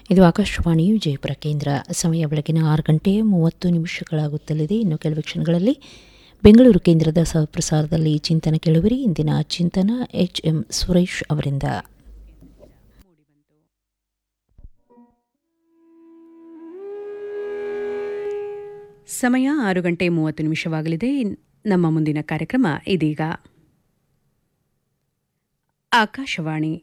ಇದು ಆಕಾಶವಾಣಿ ವಿಜಯಪುರ ಕೇಂದ್ರ ಸಮಯ ಬೆಳಗಿನ ಆರು ಗಂಟೆ ಮೂವತ್ತು ನಿಮಿಷಗಳಾಗುತ್ತಲಿದೆ ಇನ್ನು ಕೆಲವು ಕ್ಷಣಗಳಲ್ಲಿ ಬೆಂಗಳೂರು ಕೇಂದ್ರದ ಸಹಪ್ರಸಾರದಲ್ಲಿ ಚಿಂತನ ಕೇಳುವಿರಿ ಇಂದಿನ ಚಿಂತನ ಎಚ್ ಎಂ ಸುರೇಶ್ ಅವರಿಂದ ಸಮಯ ಆರು ಗಂಟೆ ಮೂವತ್ತು ನಿಮಿಷವಾಗಲಿದೆ ನಮ್ಮ ಮುಂದಿನ ಕಾರ್ಯಕ್ರಮ ಇದೀಗ ಆಕಾಶವಾಣಿ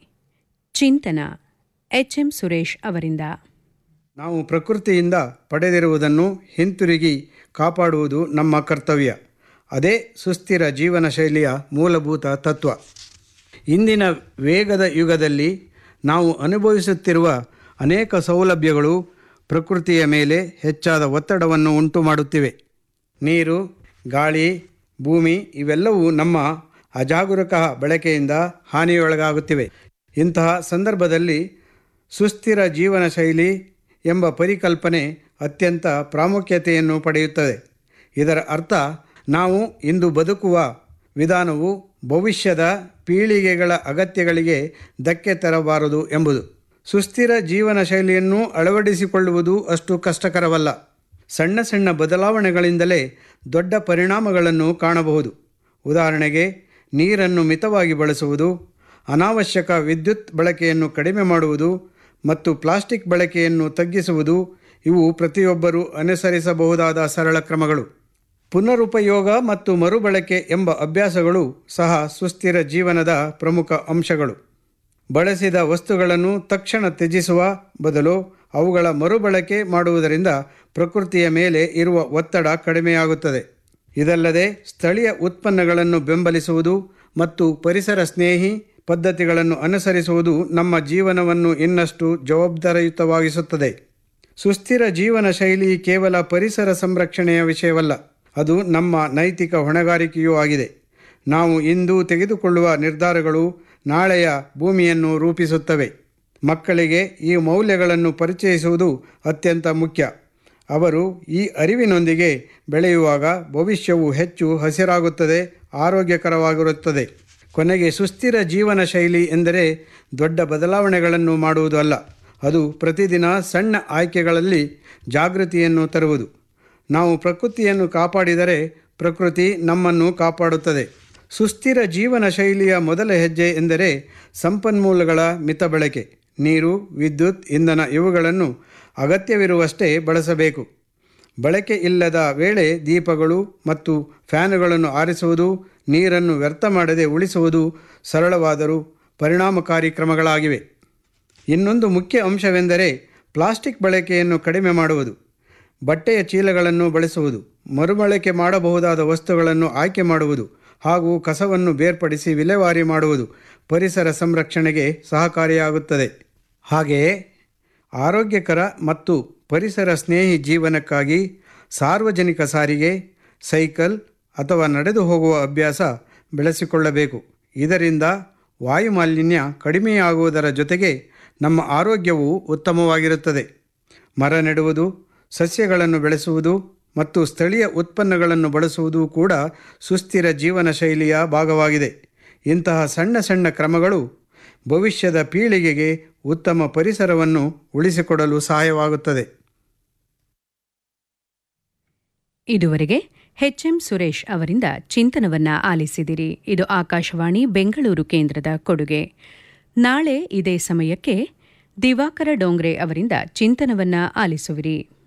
ಚಿಂತನ ಎಚ್ ಎಂ ಸುರೇಶ್ ಅವರಿಂದ ನಾವು ಪ್ರಕೃತಿಯಿಂದ ಪಡೆದಿರುವುದನ್ನು ಹಿಂತಿರುಗಿ ಕಾಪಾಡುವುದು ನಮ್ಮ ಕರ್ತವ್ಯ ಅದೇ ಸುಸ್ಥಿರ ಜೀವನ ಶೈಲಿಯ ಮೂಲಭೂತ ತತ್ವ ಇಂದಿನ ವೇಗದ ಯುಗದಲ್ಲಿ ನಾವು ಅನುಭವಿಸುತ್ತಿರುವ ಅನೇಕ ಸೌಲಭ್ಯಗಳು ಪ್ರಕೃತಿಯ ಮೇಲೆ ಹೆಚ್ಚಾದ ಒತ್ತಡವನ್ನು ಉಂಟು ಮಾಡುತ್ತಿವೆ ನೀರು ಗಾಳಿ ಭೂಮಿ ಇವೆಲ್ಲವೂ ನಮ್ಮ ಅಜಾಗರೂಕ ಬಳಕೆಯಿಂದ ಹಾನಿಯೊಳಗಾಗುತ್ತಿವೆ ಇಂತಹ ಸಂದರ್ಭದಲ್ಲಿ ಸುಸ್ಥಿರ ಜೀವನ ಶೈಲಿ ಎಂಬ ಪರಿಕಲ್ಪನೆ ಅತ್ಯಂತ ಪ್ರಾಮುಖ್ಯತೆಯನ್ನು ಪಡೆಯುತ್ತದೆ ಇದರ ಅರ್ಥ ನಾವು ಇಂದು ಬದುಕುವ ವಿಧಾನವು ಭವಿಷ್ಯದ ಪೀಳಿಗೆಗಳ ಅಗತ್ಯಗಳಿಗೆ ಧಕ್ಕೆ ತರಬಾರದು ಎಂಬುದು ಸುಸ್ಥಿರ ಜೀವನ ಶೈಲಿಯನ್ನು ಅಳವಡಿಸಿಕೊಳ್ಳುವುದು ಅಷ್ಟು ಕಷ್ಟಕರವಲ್ಲ ಸಣ್ಣ ಸಣ್ಣ ಬದಲಾವಣೆಗಳಿಂದಲೇ ದೊಡ್ಡ ಪರಿಣಾಮಗಳನ್ನು ಕಾಣಬಹುದು ಉದಾಹರಣೆಗೆ ನೀರನ್ನು ಮಿತವಾಗಿ ಬಳಸುವುದು ಅನಾವಶ್ಯಕ ವಿದ್ಯುತ್ ಬಳಕೆಯನ್ನು ಕಡಿಮೆ ಮಾಡುವುದು ಮತ್ತು ಪ್ಲಾಸ್ಟಿಕ್ ಬಳಕೆಯನ್ನು ತಗ್ಗಿಸುವುದು ಇವು ಪ್ರತಿಯೊಬ್ಬರೂ ಅನುಸರಿಸಬಹುದಾದ ಸರಳ ಕ್ರಮಗಳು ಪುನರುಪಯೋಗ ಮತ್ತು ಮರುಬಳಕೆ ಎಂಬ ಅಭ್ಯಾಸಗಳು ಸಹ ಸುಸ್ಥಿರ ಜೀವನದ ಪ್ರಮುಖ ಅಂಶಗಳು ಬಳಸಿದ ವಸ್ತುಗಳನ್ನು ತಕ್ಷಣ ತ್ಯಜಿಸುವ ಬದಲು ಅವುಗಳ ಮರುಬಳಕೆ ಮಾಡುವುದರಿಂದ ಪ್ರಕೃತಿಯ ಮೇಲೆ ಇರುವ ಒತ್ತಡ ಕಡಿಮೆಯಾಗುತ್ತದೆ ಇದಲ್ಲದೆ ಸ್ಥಳೀಯ ಉತ್ಪನ್ನಗಳನ್ನು ಬೆಂಬಲಿಸುವುದು ಮತ್ತು ಪರಿಸರ ಸ್ನೇಹಿ ಪದ್ಧತಿಗಳನ್ನು ಅನುಸರಿಸುವುದು ನಮ್ಮ ಜೀವನವನ್ನು ಇನ್ನಷ್ಟು ಜವಾಬ್ದಾರಿಯುತವಾಗಿಸುತ್ತದೆ ಸುಸ್ಥಿರ ಜೀವನ ಶೈಲಿ ಕೇವಲ ಪರಿಸರ ಸಂರಕ್ಷಣೆಯ ವಿಷಯವಲ್ಲ ಅದು ನಮ್ಮ ನೈತಿಕ ಹೊಣೆಗಾರಿಕೆಯೂ ಆಗಿದೆ ನಾವು ಇಂದು ತೆಗೆದುಕೊಳ್ಳುವ ನಿರ್ಧಾರಗಳು ನಾಳೆಯ ಭೂಮಿಯನ್ನು ರೂಪಿಸುತ್ತವೆ ಮಕ್ಕಳಿಗೆ ಈ ಮೌಲ್ಯಗಳನ್ನು ಪರಿಚಯಿಸುವುದು ಅತ್ಯಂತ ಮುಖ್ಯ ಅವರು ಈ ಅರಿವಿನೊಂದಿಗೆ ಬೆಳೆಯುವಾಗ ಭವಿಷ್ಯವು ಹೆಚ್ಚು ಹಸಿರಾಗುತ್ತದೆ ಆರೋಗ್ಯಕರವಾಗಿರುತ್ತದೆ ಕೊನೆಗೆ ಸುಸ್ಥಿರ ಜೀವನ ಶೈಲಿ ಎಂದರೆ ದೊಡ್ಡ ಬದಲಾವಣೆಗಳನ್ನು ಮಾಡುವುದು ಅಲ್ಲ ಅದು ಪ್ರತಿದಿನ ಸಣ್ಣ ಆಯ್ಕೆಗಳಲ್ಲಿ ಜಾಗೃತಿಯನ್ನು ತರುವುದು ನಾವು ಪ್ರಕೃತಿಯನ್ನು ಕಾಪಾಡಿದರೆ ಪ್ರಕೃತಿ ನಮ್ಮನ್ನು ಕಾಪಾಡುತ್ತದೆ ಸುಸ್ಥಿರ ಜೀವನ ಶೈಲಿಯ ಮೊದಲ ಹೆಜ್ಜೆ ಎಂದರೆ ಸಂಪನ್ಮೂಲಗಳ ಮಿತ ಬಳಕೆ ನೀರು ವಿದ್ಯುತ್ ಇಂಧನ ಇವುಗಳನ್ನು ಅಗತ್ಯವಿರುವಷ್ಟೇ ಬಳಸಬೇಕು ಬಳಕೆ ಇಲ್ಲದ ವೇಳೆ ದೀಪಗಳು ಮತ್ತು ಫ್ಯಾನುಗಳನ್ನು ಆರಿಸುವುದು ನೀರನ್ನು ವ್ಯರ್ಥ ಮಾಡದೆ ಉಳಿಸುವುದು ಸರಳವಾದರೂ ಪರಿಣಾಮಕಾರಿ ಕ್ರಮಗಳಾಗಿವೆ ಇನ್ನೊಂದು ಮುಖ್ಯ ಅಂಶವೆಂದರೆ ಪ್ಲಾಸ್ಟಿಕ್ ಬಳಕೆಯನ್ನು ಕಡಿಮೆ ಮಾಡುವುದು ಬಟ್ಟೆಯ ಚೀಲಗಳನ್ನು ಬಳಸುವುದು ಮರುಬಳಕೆ ಮಾಡಬಹುದಾದ ವಸ್ತುಗಳನ್ನು ಆಯ್ಕೆ ಮಾಡುವುದು ಹಾಗೂ ಕಸವನ್ನು ಬೇರ್ಪಡಿಸಿ ವಿಲೇವಾರಿ ಮಾಡುವುದು ಪರಿಸರ ಸಂರಕ್ಷಣೆಗೆ ಸಹಕಾರಿಯಾಗುತ್ತದೆ ಹಾಗೆಯೇ ಆರೋಗ್ಯಕರ ಮತ್ತು ಪರಿಸರ ಸ್ನೇಹಿ ಜೀವನಕ್ಕಾಗಿ ಸಾರ್ವಜನಿಕ ಸಾರಿಗೆ ಸೈಕಲ್ ಅಥವಾ ನಡೆದು ಹೋಗುವ ಅಭ್ಯಾಸ ಬೆಳೆಸಿಕೊಳ್ಳಬೇಕು ಇದರಿಂದ ವಾಯುಮಾಲಿನ್ಯ ಕಡಿಮೆಯಾಗುವುದರ ಜೊತೆಗೆ ನಮ್ಮ ಆರೋಗ್ಯವು ಉತ್ತಮವಾಗಿರುತ್ತದೆ ಮರ ನೆಡುವುದು ಸಸ್ಯಗಳನ್ನು ಬೆಳೆಸುವುದು ಮತ್ತು ಸ್ಥಳೀಯ ಉತ್ಪನ್ನಗಳನ್ನು ಬಳಸುವುದು ಕೂಡ ಸುಸ್ಥಿರ ಜೀವನ ಶೈಲಿಯ ಭಾಗವಾಗಿದೆ ಇಂತಹ ಸಣ್ಣ ಸಣ್ಣ ಕ್ರಮಗಳು ಭವಿಷ್ಯದ ಪೀಳಿಗೆಗೆ ಉತ್ತಮ ಪರಿಸರವನ್ನು ಉಳಿಸಿಕೊಡಲು ಸಹಾಯವಾಗುತ್ತದೆ ಇದುವರೆಗೆ ಎಚ್ ಎಂ ಸುರೇಶ್ ಅವರಿಂದ ಚಿಂತನವನ್ನ ಆಲಿಸಿದಿರಿ ಇದು ಆಕಾಶವಾಣಿ ಬೆಂಗಳೂರು ಕೇಂದ್ರದ ಕೊಡುಗೆ ನಾಳೆ ಇದೇ ಸಮಯಕ್ಕೆ ದಿವಾಕರ ಡೋಂಗ್ರೆ ಅವರಿಂದ ಚಿಂತನವನ್ನ ಆಲಿಸುವಿರಿ